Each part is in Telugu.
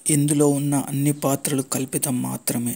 ఇందులో ఉన్న అన్ని పాత్రలు కల్పితం మాత్రమే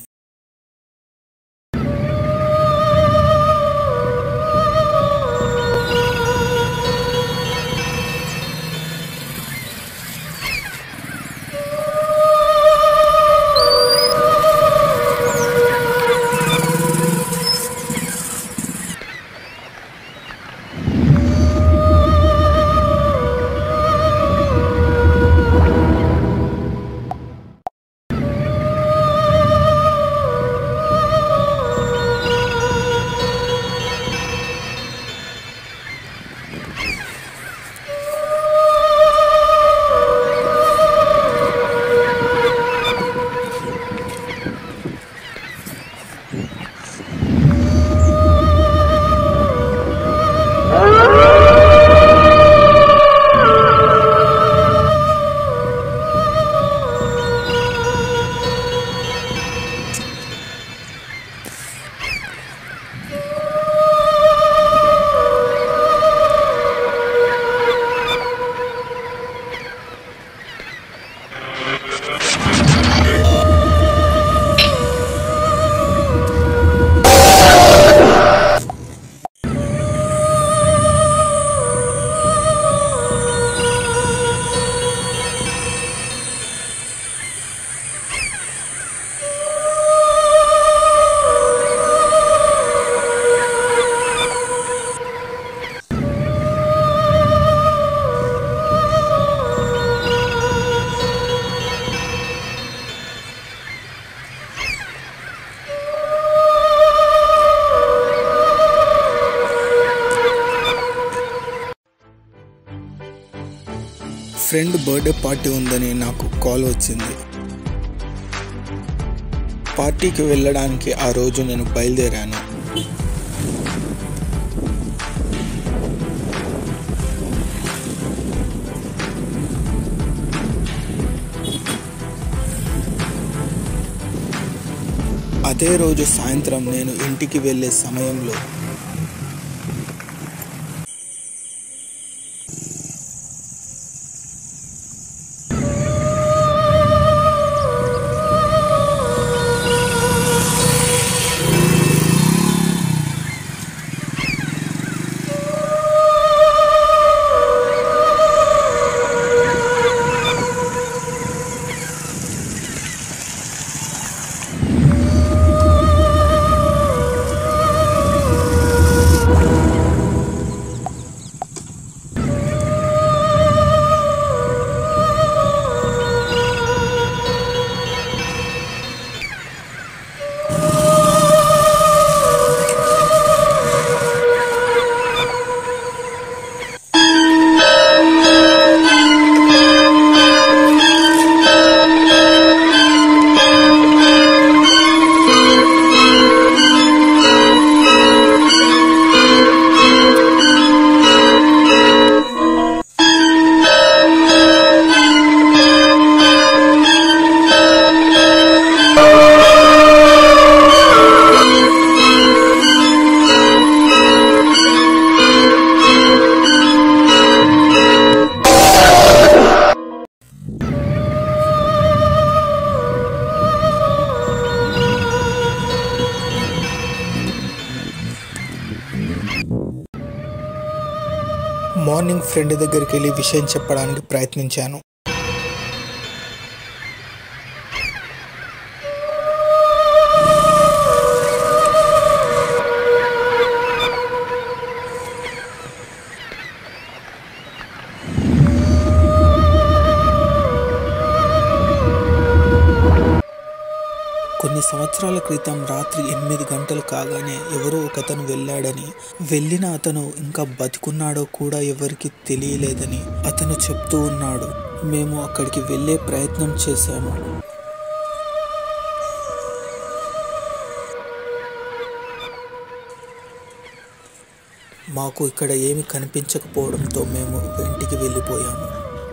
ఫ్రెండ్ బర్త్డే పార్టీ ఉందని నాకు కాల్ వచ్చింది పార్టీకి వెళ్ళడానికి ఆ రోజు నేను బయలుదేరాను అదే రోజు సాయంత్రం నేను ఇంటికి వెళ్ళే సమయంలో మార్నింగ్ ఫ్రెండ్ దగ్గరికి వెళ్ళి విషయం చెప్పడానికి ప్రయత్నించాను కొన్ని సంవత్సరాల క్రితం రాత్రి ఎనిమిది గంటలు కాగానే ఎవరో ఒకతను వెళ్ళాడని వెళ్ళిన అతను ఇంకా బతికున్నాడో కూడా ఎవరికి తెలియలేదని అతను చెప్తూ ఉన్నాడు మేము అక్కడికి వెళ్ళే ప్రయత్నం చేశాము మాకు ఇక్కడ ఏమి కనిపించకపోవడంతో మేము ఇంటికి వెళ్ళిపోయాము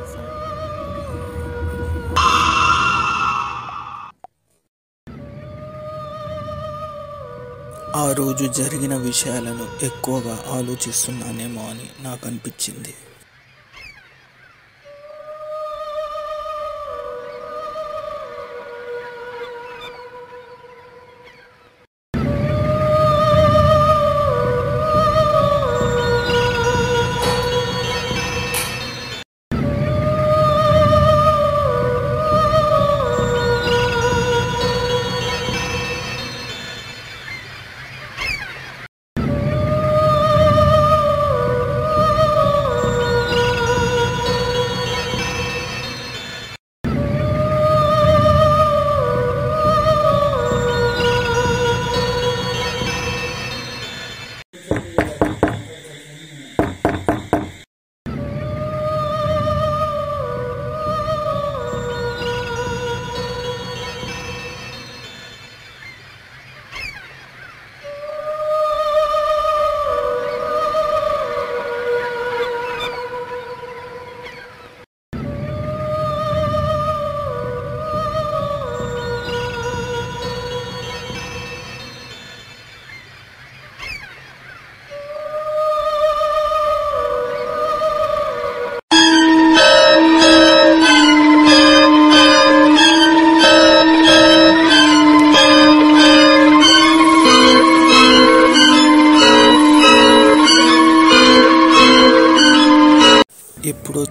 ఆ రోజు జరిగిన విషయాలను ఎక్కువగా ఆలోచిస్తున్నానేమో అని నాకు అనిపించింది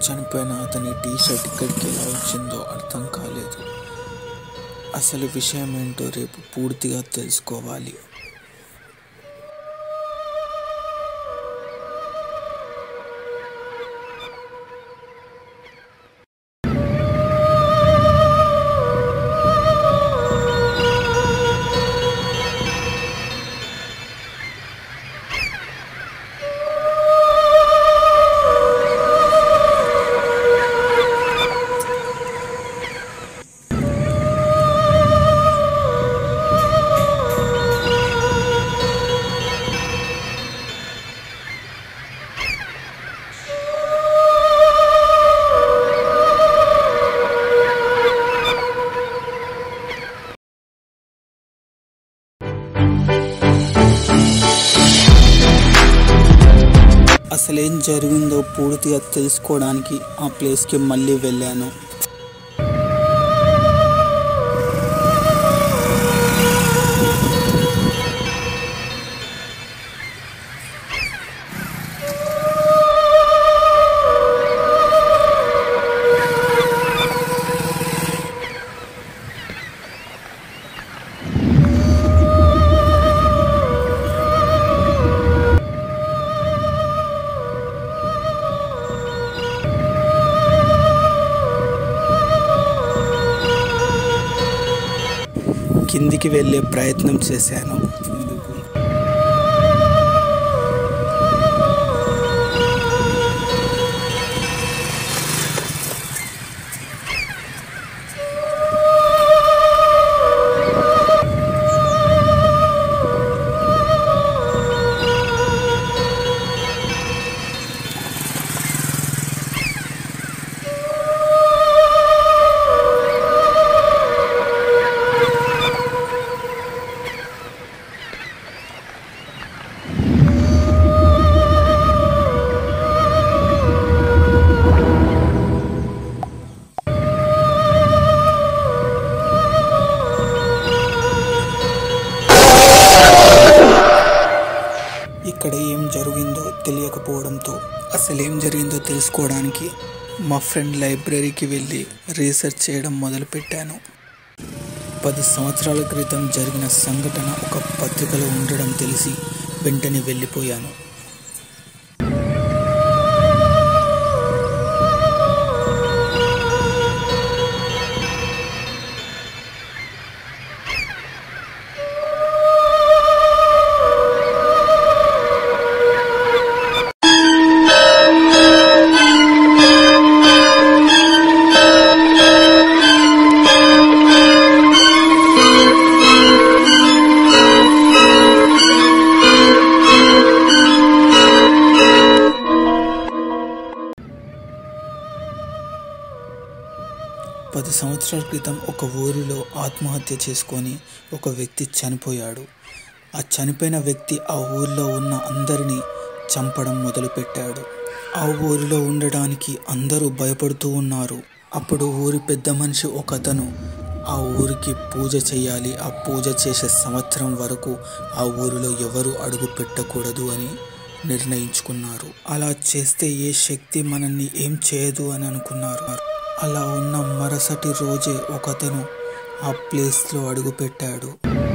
చనిపోయిన అతని టీ షర్ట్ ఇక్కడికి ఎలా వచ్చిందో అర్థం కాలేదు అసలు విషయం ఏంటో రేపు పూర్తిగా తెలుసుకోవాలి అసలు ఏం జరిగిందో పూర్తిగా తెలుసుకోవడానికి ఆ ప్లేస్కి మళ్ళీ వెళ్ళాను కిందికి వెళ్ళే ప్రయత్నం చేశాను ఇక్కడ ఏం జరిగిందో తెలియకపోవడంతో అసలు ఏం జరిగిందో తెలుసుకోవడానికి మా ఫ్రెండ్ లైబ్రరీకి వెళ్ళి రీసెర్చ్ చేయడం మొదలుపెట్టాను పది సంవత్సరాల క్రితం జరిగిన సంఘటన ఒక పత్రికలో ఉండడం తెలిసి వెంటనే వెళ్ళిపోయాను పది సంవత్సరాల క్రితం ఒక ఊరిలో ఆత్మహత్య చేసుకొని ఒక వ్యక్తి చనిపోయాడు ఆ చనిపోయిన వ్యక్తి ఆ ఊరిలో ఉన్న అందరినీ చంపడం మొదలుపెట్టాడు ఆ ఊరిలో ఉండడానికి అందరూ భయపడుతూ ఉన్నారు అప్పుడు ఊరి పెద్ద మనిషి ఒక అతను ఆ ఊరికి పూజ చేయాలి ఆ పూజ చేసే సంవత్సరం వరకు ఆ ఊరిలో ఎవరు అడుగు పెట్టకూడదు అని నిర్ణయించుకున్నారు అలా చేస్తే ఏ శక్తి మనల్ని ఏం చేయదు అని అనుకున్నారు అలా ఉన్న మరుసటి రోజే ఒకతను ఆ ప్లేస్లో అడుగుపెట్టాడు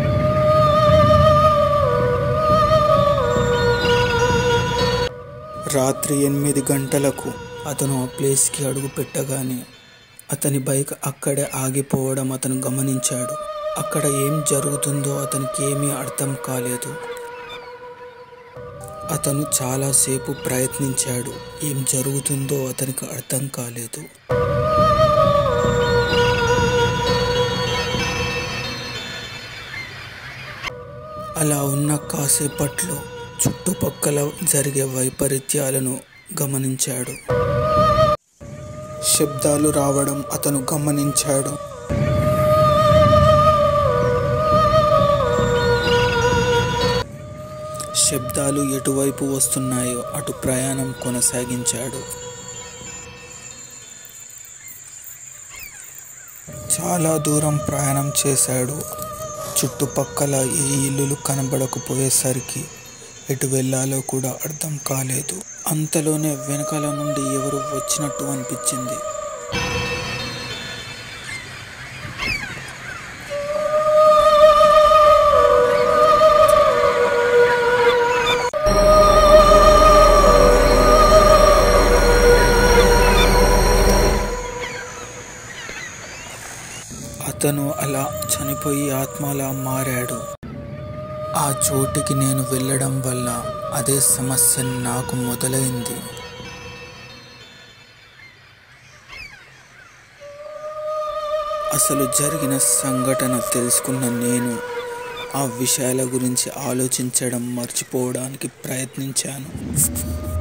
రాత్రి ఎనిమిది గంటలకు అతను ఆ ప్లేస్కి అడుగు పెట్టగానే అతని బైక్ అక్కడే ఆగిపోవడం అతను గమనించాడు అక్కడ ఏం జరుగుతుందో అతనికి ఏమీ అర్థం కాలేదు అతను చాలాసేపు ప్రయత్నించాడు ఏం జరుగుతుందో అతనికి అర్థం కాలేదు అలా ఉన్న కాసేపట్లో చుట్టుపక్కల జరిగే వైపరీత్యాలను గమనించాడు శబ్దాలు రావడం అతను గమనించాడు శబ్దాలు ఎటువైపు వస్తున్నాయో అటు ప్రయాణం కొనసాగించాడు చాలా దూరం ప్రయాణం చేశాడు చుట్టుపక్కల ఏ ఇల్లులు కనబడకపోయేసరికి ఎటు వెళ్ళాలో కూడా అర్థం కాలేదు అంతలోనే వెనకాల నుండి ఎవరు వచ్చినట్టు అనిపించింది అతను అలా చనిపోయి ఆత్మలా మారాడు ఆ చోటికి నేను వెళ్ళడం వల్ల అదే సమస్య నాకు మొదలైంది అసలు జరిగిన సంఘటన తెలుసుకున్న నేను ఆ విషయాల గురించి ఆలోచించడం మర్చిపోవడానికి ప్రయత్నించాను